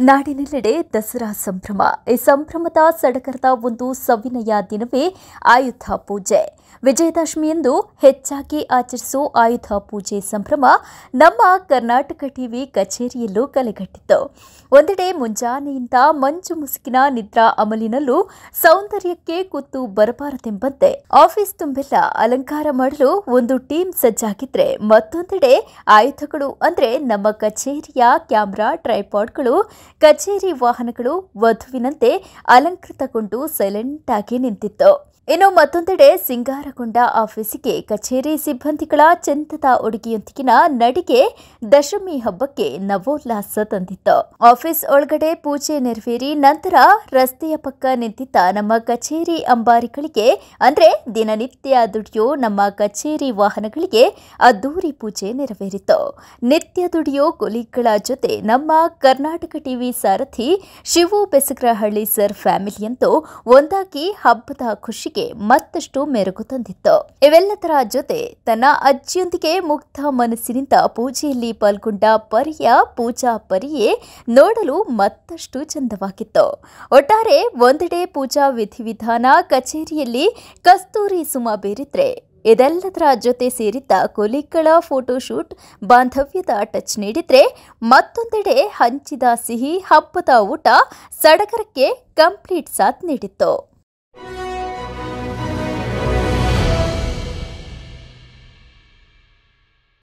ನಾಡಿನೆಲ್ಲೆಡೆ ದಸರಾ ಸಂಭ್ರಮ ಈ ಸಂಭ್ರಮದ ಸಡಗರದ ಒಂದು ಸವಿನಯ ದಿನವೇ ಆಯುಧ ಪೂಜೆ ವಿಜಯದಶಮಿಯಂದು ಹೆಚ್ಚಾಗಿ ಆಚರಿಸುವ ಆಯುಧ ಪೂಜೆ ಸಂಭ್ರಮ ನಮ್ಮ ಕರ್ನಾಟಕ ಟಿವಿ ಕಚೇರಿಯಲ್ಲೂ ಕಲೆಗಟ್ಟಿತ್ತು ಒಂದೆಡೆ ಮುಂಜಾನೆಯಿಂದ ಮಂಜು ಮುಸುಕಿನ ನಿದ್ರಾ ಅಮಲಿನಲ್ಲೂ ಸೌಂದರ್ಯಕ್ಕೆ ಕುತ್ತು ಬರಬಾರದೆಂಬಂತೆ ಆಫೀಸ್ ತುಂಬೆಲ್ಲ ಅಲಂಕಾರ ಮಾಡಲು ಒಂದು ಟೀಮ್ ಸಜ್ಜಾಗಿದ್ರೆ ಮತ್ತೊಂದೆಡೆ ಆಯುಧಗಳು ಅಂದ್ರೆ ನಮ್ಮ ಕಚೇರಿಯ ಕ್ಯಾಮ್ರಾ ಟ್ರೈಪಾಡ್ಗಳು ಕಚೇರಿ ವಾಹನಗಳು ವಧುವಿನಂತೆ ಅಲಂಕೃತಗೊಂಡು ಸೈಲೆಂಟ್ ಆಗಿ ನಿಂತಿತ್ತು ಇನ್ನು ಮತ್ತೊಂದೆಡೆ ಸಿಂಗಾರಗೊಂಡ ಆಫೀಸಿಗೆ ಕಚೇರಿ ಸಿಬ್ಬಂದಿಗಳ ಚೆಂದದ ಉಡುಗೆಯೊಂದಿಗಿನ ನಡಿಗೆ ದಶಮಿ ಹಬ್ಬಕ್ಕೆ ನವೋಲ್ಲಾಸ ತಂದಿತ್ತು ಆಫೀಸ್ ಒಳಗಡೆ ಪೂಜೆ ನೆರವೇರಿ ನಂತರ ರಸ್ತೆಯ ಪಕ್ಕ ನಿಂತಿದ್ದ ನಮ್ಮ ಕಚೇರಿ ಅಂಬಾರಿಗಳಿಗೆ ಅಂದ್ರೆ ದಿನನಿತ್ಯ ದುಡಿಯೋ ನಮ್ಮ ಕಚೇರಿ ವಾಹನಗಳಿಗೆ ಅದ್ದೂರಿ ಪೂಜೆ ನೆರವೇರಿತು ನಿತ್ಯ ದುಡಿಯೋ ಕೊಲೀಗ್ಗಳ ಜೊತೆ ನಮ್ಮ ಕರ್ನಾಟಕ ಟಿವಿ ಸಾರಥಿ ಶಿವು ಬೆಸಗ್ರಹಳ್ಳಿ ಸರ್ ಫ್ಯಾಮಿಲಿಯಂತೂ ಒಂದಾಗಿ ಹಬ್ಬದ ಖುಷಿಗೆ ಮತ್ತಷ್ಟು ಮೆರುಗು ತಂದಿತ್ತು ಇವೆಲ್ಲದರ ಜೊತೆ ತನ್ನ ಅಜ್ಜಿಯೊಂದಿಗೆ ಮುಗ್ಧ ಮನಸ್ಸಿನಿಂದ ಪೂಜೆಯಲ್ಲಿ ಪಾಲ್ಗೊಂಡ ಪರಿಯ ಪೂಜಾ ಪರಿಯೇ ನೋಡಲು ಮತ್ತಷ್ಟು ಚಂದವಾಗಿತ್ತು ಒಟ್ಟಾರೆ ಒಂದೆಡೆ ಪೂಜಾ ವಿಧಿವಿಧಾನ ಕಚೇರಿಯಲ್ಲಿ ಕಸ್ತೂರಿ ಸುಮ ಬೇರಿದ್ರೆ ಇದೆಲ್ಲದರ ಜೊತೆ ಸೇರಿದ್ದ ಕೊಲಿಗಳ ಫೋಟೋಶೂಟ್ ಬಾಂಧವ್ಯದ ಟಚ್ ನೀಡಿದ್ರೆ ಮತ್ತೊಂದೆಡೆ ಹಂಚಿದ ಸಿಹಿ ಹಬ್ಬದ ಊಟ ಸಡಗರಕ್ಕೆ ಕಂಪ್ಲೀಟ್ ಸಾಥ್ ನೀಡಿತ್ತು